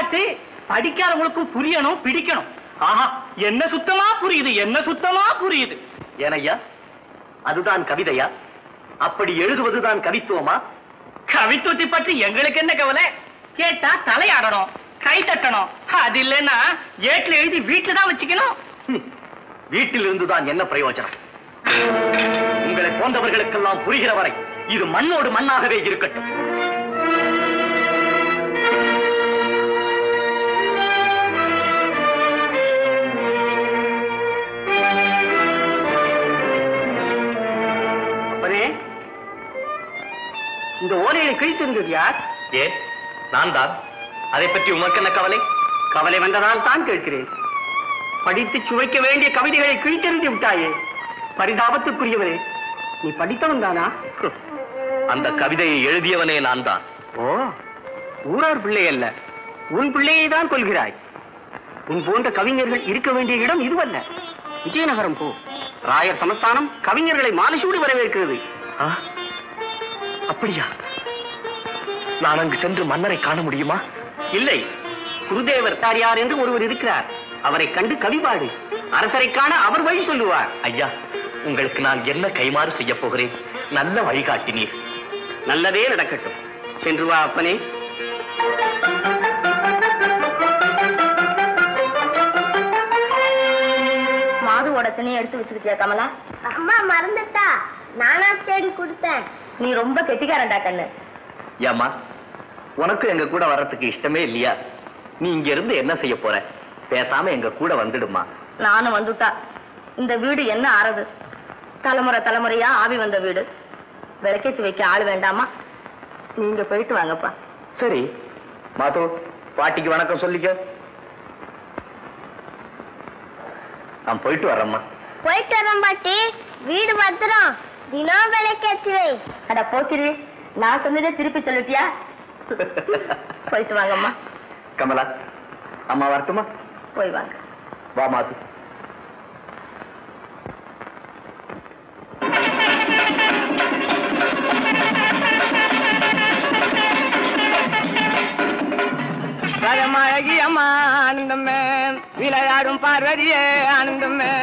விளையாட்டு படிக்காதவங்களுக்கும் புரியணும் பிடிக்கணும் ஆஹா என்ன சுத்தமா புரியுது என்ன சுத்தமா புரியுது ஏனையா அதுதான் கவிதையா அப்படி எழுதுவதுதான் கவித்துவமா கவித்துவத்தை பற்றி எங்களுக்கு என்ன கவலை கேட்டா தலையாடணும் கை தட்டணும் அது இல்லைன்னா ஏட்டுல எழுதி வீட்டுல தான் வச்சுக்கணும் ஹம், வீட்டில் இருந்துதான் என்ன பிரயோஜனம் உங்களை போன்றவர்களுக்கெல்லாம் புரிகிற வரை இது மண்ணோடு மண்ணாகவே இருக்கட்டும் அப்பனே இந்த ஓலையை கிழித்திருந்தது யார் ஏன் நான் தான் அதை பற்றி உமக்கு என்ன கவலை கவலை வந்ததால் தான் கேட்கிறேன் படித்து சுவைக்க வேண்டிய கவிதைகளை கிழித்தெறிந்து விட்டாயே பரிதாபத்துக்குரியவரே நீ படித்தவன் தானா ஹம், அந்த கவிதையை எழுதியவனே நான் தான் ஓ ஊரார் பிள்ளை அல்ல உன் பிள்ளையை தான் கொள்கிறாய் உன் போன்ற கவிஞர்கள் இருக்க வேண்டிய இடம் இதுவல்ல விஜயநகரம் போ ராயர் சமஸ்தானம் கவிஞர்களை மாலை சூடி வரவேற்கிறது ஆ? அப்படியா நான் அங்கு சென்று மன்னரை காண முடியுமா இல்லை குருதேவர் யார் என்று ஒருவர் இருக்கிறார் அவரை கண்டு கவிபாடு அரசரை காண அவர் வழி சொல்லுவார் ஐயா உங்களுக்கு நான் என்ன கைமாறு செய்ய போகிறேன் நல்ல வழிகாட்டினீர் நல்லதே நடக்கட்டும் சென்று வா அப்பனே மாதுவோட துணியை எடுத்து வச்சுக்கிட்டியா கமலா அம்மா மறந்துட்டா நானா தேடி கொடுத்தேன் நீ ரொம்ப கெட்டிக்காரன்டா கண்ணு ஏம்மா உனக்கும் எங்க கூட வர்றதுக்கு இஷ்டமே இல்லையா நீ இங்க இருந்து என்ன செய்ய போற பேசாம எங்க கூட வந்துடுமா நானும் வந்துட்டா இந்த வீடு என்ன ஆறது தலைமுறை தலைமுறையா ஆவி வந்த வீடு விளக்கேத்தி வைக்க ஆள் வேண்டாமா நீங்க போயிட்டு வாங்கப்பா சரி மாது பாட்டிக்கு வணக்கம் சொல்லிக்க நான் போயிட்டு வரேம்மா போயிட்டு வரேன் பாட்டி வீடு பத்திரம் தினம் விளக்கேத்தி வை அட போக்கிரி நான் சொன்னதே திருப்பி சொல்லிட்டியா போயிட்டு வாங்கம்மா கமலா அம்மா வரட்டுமா போய் வாங்க வா மாது பரமழகி அம்மா ஆனந்தமே விளையாடும் பார்வதியே ஆனந்தமே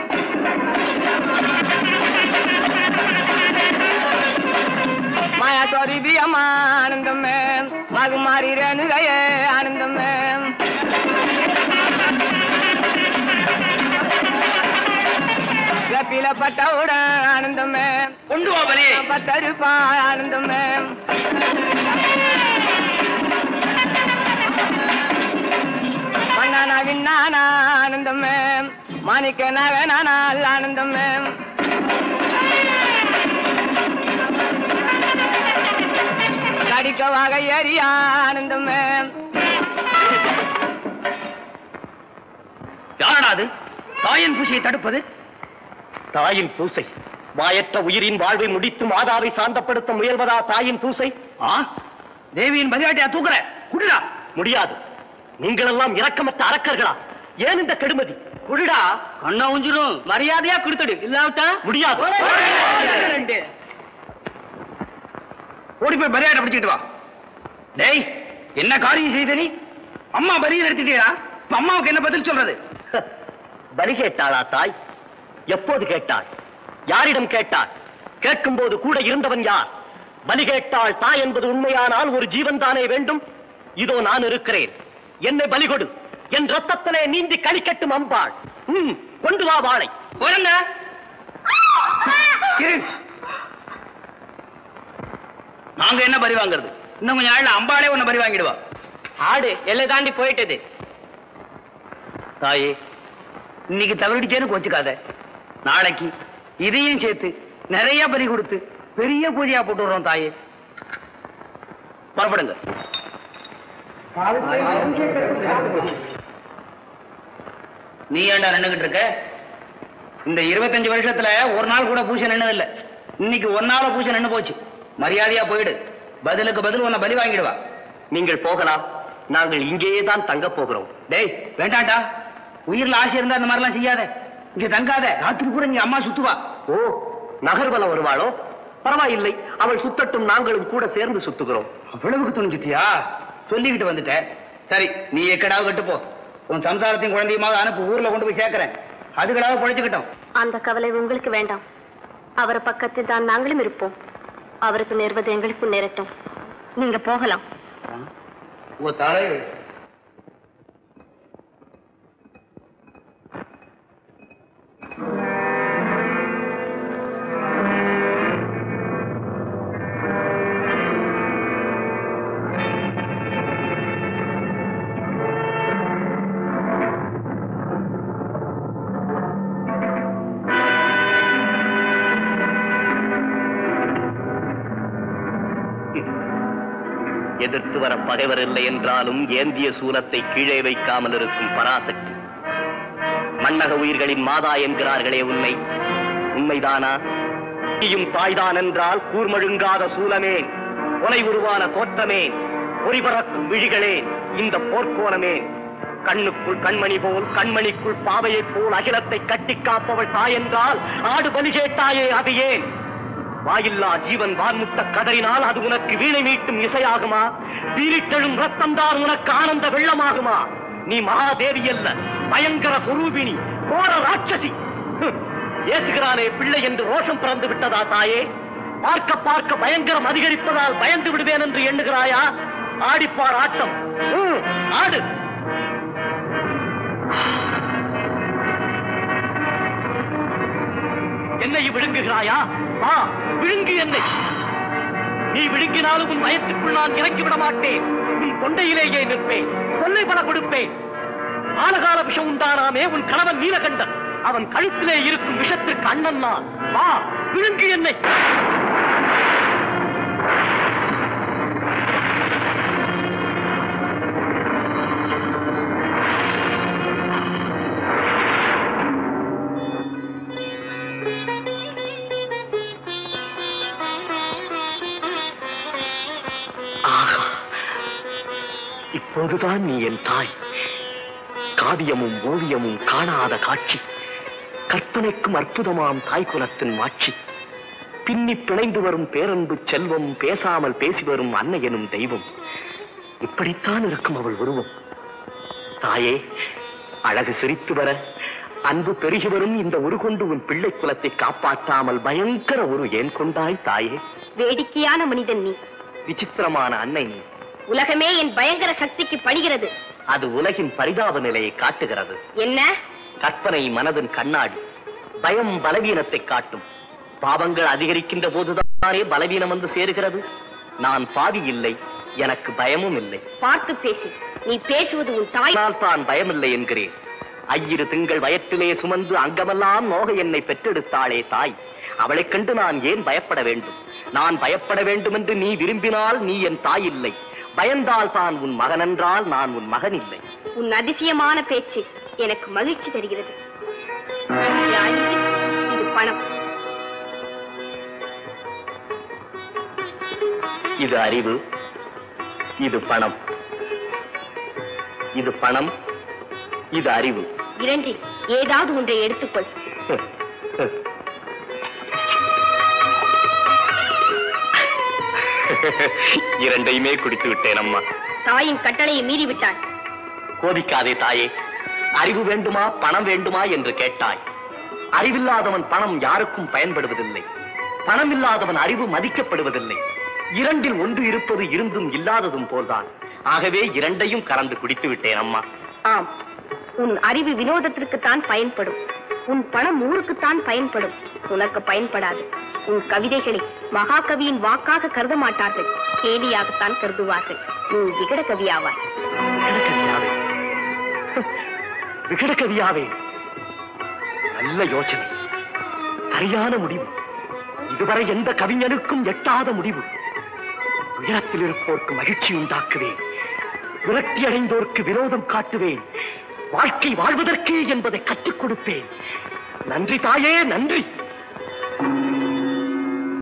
மாயா சொரிபி அம்மா ஆனந்தமே மகுமாரி ரேணுகையே ஆனந்தமே கப்பில பட்டவுடன் ஆனந்தமே கொண்டு வாபனே பத்தருப்பா ஆனந்தமே மண்ணானா விண்ணானா ஆனந்தமே மாணிக்க நகனானா ஆனந்தமே கடிக்க வகை அறியா ஆனந்தமே யாரடா அது தாயின் பூசையை தடுப்பது தாயின் பூசை வாயற்ற உயிரின் வாழ்வை முடித்து மாதாவை சாந்தப்படுத்த முயல்வதா தாயின் பூசை ஆ தேவியின் மதியாட்டியா தூக்குற குடுடா முடியாது நீங்கள் எல்லாம் இரக்கமற்ற அரக்கர்களா ஏன் இந்த கெடுமதி குடுடா கண்ணா உஞ்சிரும் மரியாதையா கொடுத்துடு இல்லாவிட்டா முடியாது ஓடி போய் மரியாதை பிடிச்சிட்டு வா டேய் என்ன காரியம் செய்த நீ அம்மா பரியை நடத்திட்டியா இப்ப அம்மாவுக்கு என்ன பதில் சொல்றது பலி கேட்டாளா தாய் எப்போது கேட்டாள் யாரிடம் கேட்டாள் கேட்கும்போது கூட இருந்தவன் யார் பலி கேட்டாள் தாய் என்பது உண்மையானால் ஒரு ஜீவன் தானே வேண்டும் இதோ நான் இருக்கிறேன் என்னை பலி கொடு என் ரத்தத்திலே நீந்தி கழிக்கட்டும் அம்பாள் ம், கொண்டு வா வாளை போறங்க நாங்க என்ன பரி வாங்குறது இன்னும் கொஞ்சம் நாள்ல அம்பாளே உன்னை பரி வாங்கிடுவா ஆடு எல்லை தாண்டி போயிட்டது தாயே இன்னைக்கு தவறிடுச்சேன்னு கோச்சுக்காத நாளைக்கு இதையும் சேர்த்து நிறைய பறி கொடுத்து பெரிய பூஜையா போட்டு விடுறோம் தாயே புறப்படுங்க நீ ஏன்டா நின்னுகிட்டு இருக்க இந்த இருபத்தஞ்சு வருஷத்துல ஒரு நாள் கூட பூஜை நின்னதில்ல இன்னைக்கு ஒரு நாள பூஜை நின்னு போச்சு மரியாதையா போயிடு பதிலுக்கு பதில் உன்னை பலி வாங்கிடுவா நீங்கள் போகலாம் நாங்கள் இங்கேயே தான் தங்கப் போகிறோம் டேய் வேண்டாம்டா உயிர்ல ஆசை இருந்தா அந்த மாதிரிலாம் செய்யாத இங்க தங்காத ராத்திரி கூட நீ அம்மா சுத்துவா ஓ நகர்வலம் வருவாளோ பரவாயில்லை அவள் சுத்தட்டும் நாங்களும் கூட சேர்ந்து சுத்துகிறோம் அவ்வளவுக்கு துணிஞ்சிட்டியா சொல்லிக்கிட்டு வந்துட்டேன் சரி நீ எக்கடாவது கட்டு போ உன் சம்சாரத்தையும் குழந்தையுமாவது அனுப்பு ஊர்ல கொண்டு போய் சேர்க்கிறேன் அதுக்கடாவது பொழைச்சுக்கிட்டோம் அந்த கவலை உங்களுக்கு வேண்டாம் அவர் பக்கத்தில் தான் நாங்களும் இருப்போம் அவருக்கு நேர்வது எங்களுக்கும் நேரட்டும் நீங்க போகலாம் ஓ தலை எதிர்த்து வர பகைவர் இல்லை என்றாலும் ஏந்திய சூலத்தை கீழே வைக்காமல் இருக்கும் பராசக்தி மன்னக உயிர்களின் மாதா என்கிறார்களே உன்னை உண்மைதானா நீயும் தாய்தான் என்றால் கூர்மழுங்காத சூலமே கொலை உருவான தோற்றமே பொறிபறக்கும் விழிகளே இந்த போர்க்கோணமே கண்ணுக்குள் கண்மணி போல் கண்மணிக்குள் பாவையைப் போல் அகிலத்தை கட்டிக் காப்பவள் தாய் என்றால் ஆடு பலி கேட்டாயே அது ஏன் வாயில்லா ஜீவன் வான்முட்ட கதறினால் அது உனக்கு வீணை மீட்டும் இசையாகுமா பீரிட்டெழும் ரத்தம் தான் உனக்கு ஆனந்த வெள்ளமாகுமா நீ மகாதேவி அல்ல பயங்கர குரூபிணி கோர ராட்சசி ஹம், ஏசுகிறானே பிள்ளை என்று ரோஷம் பிறந்து விட்டதா தாயே பார்க்க பார்க்க பயங்கரம் அதிகரிப்பதால் பயந்து விடுவேன் என்று எண்ணுகிறாயா ஆடிப்பார் ஆட்டம் ஹம், ஆடு என்னை விழுங்குகிறாயா வா விழுங்கு என்னை நீ விழுங்கினாலும் உன் வயத்துக்குள் நான் இறக்கி விட மாட்டேன் உன் தொண்டையிலேயே நிற்பேன் தொல்லை பல கொடுப்பேன் ஆலகால விஷம் உண்டானாமே உன் கணவன் நீலகண்டன் அவன் கழுத்திலே இருக்கும் விஷத்திற்கு அண்ணன் நான் வா விழுங்கு என்னை ஆகா இப்போதுதான் நீ என் தாய் காவியமும் ஓவியமும் காணாத காட்சி கற்பனைக்கும் அற்புதமாம் தாய் குலத்தின் மாட்சி பின்னி பிணைந்து வரும் பேரன்பு செல்வம் பேசாமல் பேசி வரும் அன்னை எனும் தெய்வம் இப்படித்தான் இருக்கும் அவள் உருவம் தாயே அழகு சிரித்து வர அன்பு பெருகி வரும் இந்த உரு கொண்டு உன் பிள்ளை குலத்தை காப்பாற்றாமல் பயங்கர உரு ஏன் கொண்டாய் தாயே வேடிக்கையான மனிதன் நீ விசித்திரமான அன்னை நீ உலகமே என் பயங்கர சக்திக்கு பணிகிறது அது உலகின் பரிதாப நிலையை காட்டுகிறது என்ன கற்பனை மனதின் கண்ணாடி பயம் பலவீனத்தை காட்டும் பாவங்கள் அதிகரிக்கின்ற போதுதானே பலவீனம் வந்து சேருகிறது நான் பாவி இல்லை எனக்கு பயமும் இல்லை பார்த்து பேசு நீ பேசுவது உன் தாய் ஆனால் தான் பயமில்லை என்கிறேன் ஐயிரு திங்கள் வயற்றிலே சுமந்து அங்கமெல்லாம் நோக என்னை பெற்றெடுத்தாளே தாய் அவளைக் கண்டு நான் ஏன் பயப்பட வேண்டும் நான் பயப்பட வேண்டும் என்று நீ விரும்பினால் நீ என் தாய் இல்லை பயந்தால் தான் உன் மகன் என்றால் நான் உன் மகன் இல்லை உன் அதிசயமான பேச்சு எனக்கு மகிழ்ச்சி தருகிறது ராணி, இது பணம் இது அறிவு இது பணம் இது பணம் இது அறிவு இரண்டில் ஏதாவது ஒன்றை எடுத்துக்கொள் இரண்டையுமே குடித்து விட்டேன் அம்மா தாயின் கட்டளையை மீறிவிட்டாள் கோபிக்காதே தாயே அறிவு வேண்டுமா பணம் வேண்டுமா என்று கேட்டாய் அறிவில்லாதவன் பணம் யாருக்கும் பயன்படுவதில்லை பணம் இல்லாதவன் அறிவு மதிக்கப்படுவதில்லை இரண்டில் ஒன்று இருப்பது இருந்தும் இல்லாததும் போல்தான் ஆகவே இரண்டையும் கலந்து குடித்து விட்டேன் அம்மா ஆம் உன் அறிவு வினோதத்திற்குத்தான் பயன்படும் உன் பணம் ஊருக்குத்தான் பயன்படும் உனக்கு பயன்படாது உன் கவிதைகளை மகாகவியின் வாக்காக கருத மாட்டார்கள் கேலியாகத்தான் கருதுவார்கள் நீ விகட கவியாவாய் விகடகவியாவே விகடகவியாவே நல்ல யோசனை சரியான முடிவு இதுவரை எந்த கவிஞனுக்கும் எட்டாத முடிவு உயரத்தில் இருப்போர்க்கு மகிழ்ச்சி உண்டாக்குவேன் விரக்தி அடைந்தோர்க்கு விரோதம் காட்டுவேன் வாழ்க்கை வாழ்வதற்கே என்பதை கற்றுக் கொடுப்பேன் நன்றி தாயே நன்றி